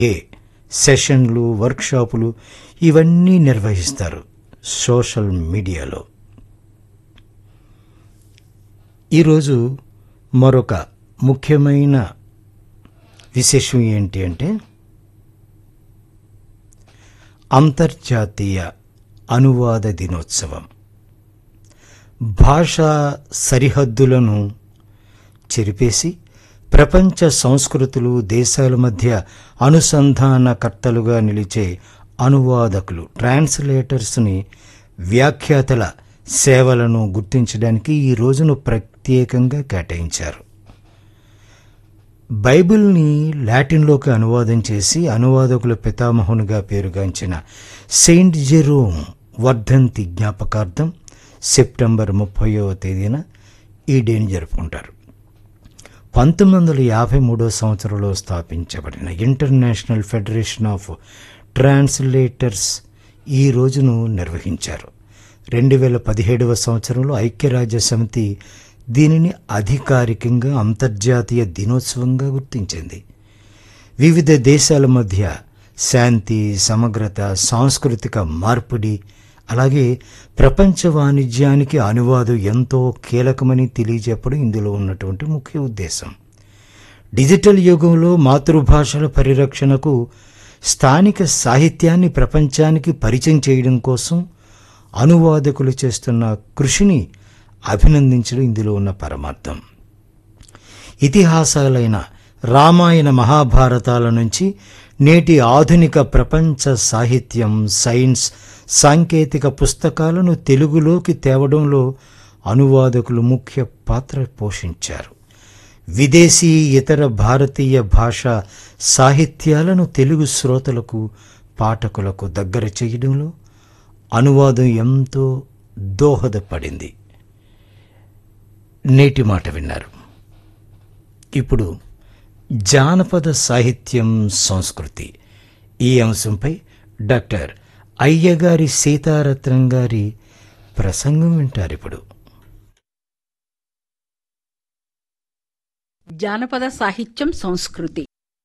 ఏ సెషన్లు వర్క్షాపులు ఇవన్నీ నిర్వహిస్తారు సోషల్ మీడియాలో ఈరోజు మరొక ముఖ్యమైన విశేషం ఏంటి అంటే అంతర్జాతీయ అనువాద దినోత్సవం భాషా సరిహద్దులను చెరిపేసి ప్రపంచ సంస్కృతులు దేశాల మధ్య అనుసంధానకర్తలుగా నిలిచే అనువాదకులు ట్రాన్స్లేటర్స్ని వ్యాఖ్యాతల సేవలను గుర్తించడానికి ఈ రోజును ప్రత్యేకంగా కేటాయించారు బైబిల్ని లాటిన్లోకి అనువాదం చేసి అనువాదకుల పితామహునిగా పేరుగాంచిన సెయింట్ జెరోమ్ వర్ధంతి జ్ఞాపకార్థం సెప్టెంబర్ ముప్పైవ తేదీన ఈ డేని జరుపుకుంటారు పంతొమ్మిది వందల యాభై మూడో సంవత్సరంలో స్థాపించబడిన ఇంటర్నేషనల్ ఫెడరేషన్ ఆఫ్ ట్రాన్స్లేటర్స్ ఈ రోజును నిర్వహించారు రెండు వేల పదిహేడవ సంవత్సరంలో ఐక్యరాజ్య సమితి దీనిని అధికారికంగా అంతర్జాతీయ దినోత్సవంగా గుర్తించింది వివిధ దేశాల మధ్య శాంతి సమగ్రత సాంస్కృతిక మార్పిడి అలాగే ప్రపంచ వాణిజ్యానికి అనువాదం ఎంతో కీలకమని తెలియజెప్పడం ఇందులో ఉన్నటువంటి ముఖ్య ఉద్దేశం డిజిటల్ యుగంలో మాతృభాషల పరిరక్షణకు స్థానిక సాహిత్యాన్ని ప్రపంచానికి పరిచయం చేయడం కోసం అనువాదకులు చేస్తున్న కృషిని అభినందించడం ఇందులో ఉన్న పరమార్థం ఇతిహాసాలైన రామాయణ మహాభారతాల నుంచి నేటి ఆధునిక ప్రపంచ సాహిత్యం సైన్స్ సాంకేతిక పుస్తకాలను తెలుగులోకి తేవడంలో అనువాదకులు ముఖ్య పాత్ర పోషించారు విదేశీ ఇతర భారతీయ భాషా సాహిత్యాలను తెలుగు శ్రోతలకు పాఠకులకు దగ్గర చేయడంలో అనువాదం ఎంతో దోహదపడింది నేటి మాట విన్నారు ఇప్పుడు జానపద సాహిత్యం సంస్కృతి ఈ అంశంపై డాక్టర్ అయ్యగారి సీతారత్నం గారి ప్రసంగం వింటారు ఇప్పుడు జానపద సాహిత్యం సంస్కృతి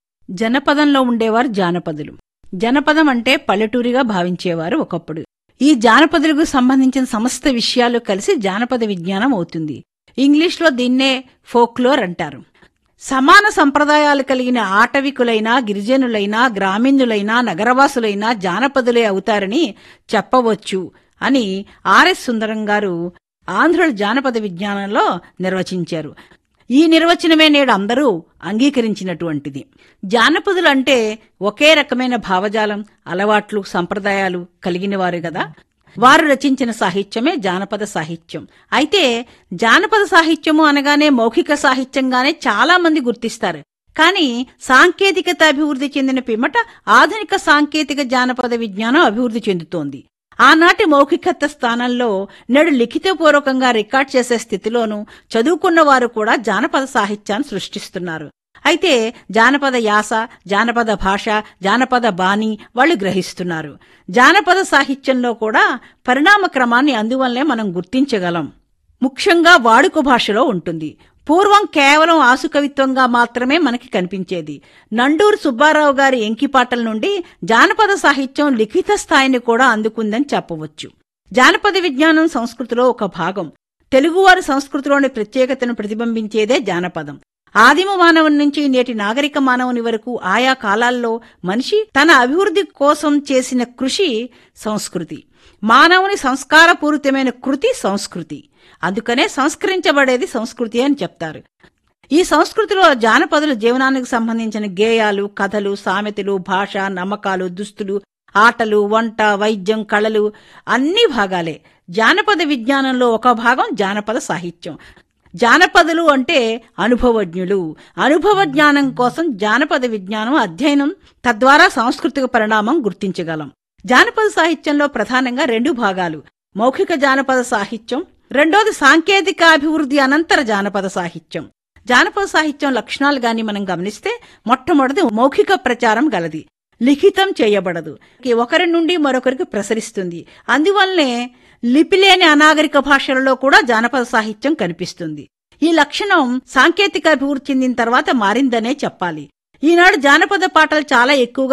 జనపదంలో ఉండేవారు జానపదులు జనపదం అంటే పల్లెటూరిగా భావించేవారు ఒకప్పుడు ఈ జానపదులకు సంబంధించిన సమస్త విషయాలు కలిసి జానపద విజ్ఞానం అవుతుంది ఇంగ్లీష్లో దీన్నే ఫోక్లోర్ అంటారు సమాన సంప్రదాయాలు కలిగిన ఆటవికులైనా గిరిజనులైనా గ్రామీణులైనా నగరవాసులైనా జానపదులే అవుతారని చెప్పవచ్చు అని ఆర్ఎస్ సుందరం గారు ఆంధ్రుల జానపద విజ్ఞానంలో నిర్వచించారు ఈ నిర్వచనమే నేడు అందరూ అంగీకరించినటువంటిది జానపదులు అంటే ఒకే రకమైన భావజాలం అలవాట్లు సంప్రదాయాలు కలిగిన వారు కదా వారు రచించిన సాహిత్యమే జానపద సాహిత్యం అయితే జానపద సాహిత్యము అనగానే మౌఖిక సాహిత్యంగానే చాలా మంది గుర్తిస్తారు కానీ సాంకేతికత అభివృద్ధి చెందిన పిమ్మట ఆధునిక సాంకేతిక జానపద విజ్ఞానం అభివృద్ధి చెందుతోంది ఆనాటి మౌఖికత స్థానంలో నేడు లిఖితపూర్వకంగా రికార్డ్ చేసే స్థితిలోనూ చదువుకున్న వారు కూడా జానపద సాహిత్యాన్ని సృష్టిస్తున్నారు అయితే జానపద యాస జానపద భాష జానపద బాణి వాళ్ళు గ్రహిస్తున్నారు జానపద సాహిత్యంలో కూడా పరిణామ క్రమాన్ని అందువల్లే మనం గుర్తించగలం ముఖ్యంగా వాడుక భాషలో ఉంటుంది పూర్వం కేవలం ఆసుకవిత్వంగా మాత్రమే మనకి కనిపించేది నండూరు సుబ్బారావు గారి ఎంకిపాటల నుండి జానపద సాహిత్యం లిఖిత స్థాయిని కూడా అందుకుందని చెప్పవచ్చు జానపద విజ్ఞానం సంస్కృతిలో ఒక భాగం తెలుగువారి సంస్కృతిలోని ప్రత్యేకతను ప్రతిబింబించేదే జానపదం ఆదిమ మానవుని నుంచి నేటి నాగరిక మానవుని వరకు ఆయా కాలాల్లో మనిషి తన అభివృద్ధి కోసం చేసిన కృషి సంస్కృతి మానవుని సంస్కారపూరితమైన కృతి సంస్కృతి అందుకనే సంస్కరించబడేది సంస్కృతి అని చెప్తారు ఈ సంస్కృతిలో జానపదుల జీవనానికి సంబంధించిన గేయాలు కథలు సామెతలు భాష నమ్మకాలు దుస్తులు ఆటలు వంట వైద్యం కళలు అన్ని భాగాలే జానపద విజ్ఞానంలో ఒక భాగం జానపద సాహిత్యం జానపదులు అంటే అనుభవజ్ఞులు అనుభవ జ్ఞానం కోసం జానపద విజ్ఞానం అధ్యయనం తద్వారా సాంస్కృతిక పరిణామం గుర్తించగలం జానపద సాహిత్యంలో ప్రధానంగా రెండు భాగాలు మౌఖిక జానపద సాహిత్యం రెండోది సాంకేతిక అభివృద్ధి అనంతర జానపద సాహిత్యం జానపద సాహిత్యం లక్షణాలు గాని మనం గమనిస్తే మొట్టమొదటి మౌఖిక ప్రచారం గలది లిఖితం చేయబడదు ఒకరి నుండి మరొకరికి ప్రసరిస్తుంది అందువల్లనే లిపిలేని అనాగరిక భాషలలో కూడా జానపద సాహిత్యం కనిపిస్తుంది ఈ లక్షణం సాంకేతిక అభివృద్ధి చెందిన తర్వాత మారిందనే చెప్పాలి ఈనాడు జానపద పాటలు చాలా ఎక్కువగా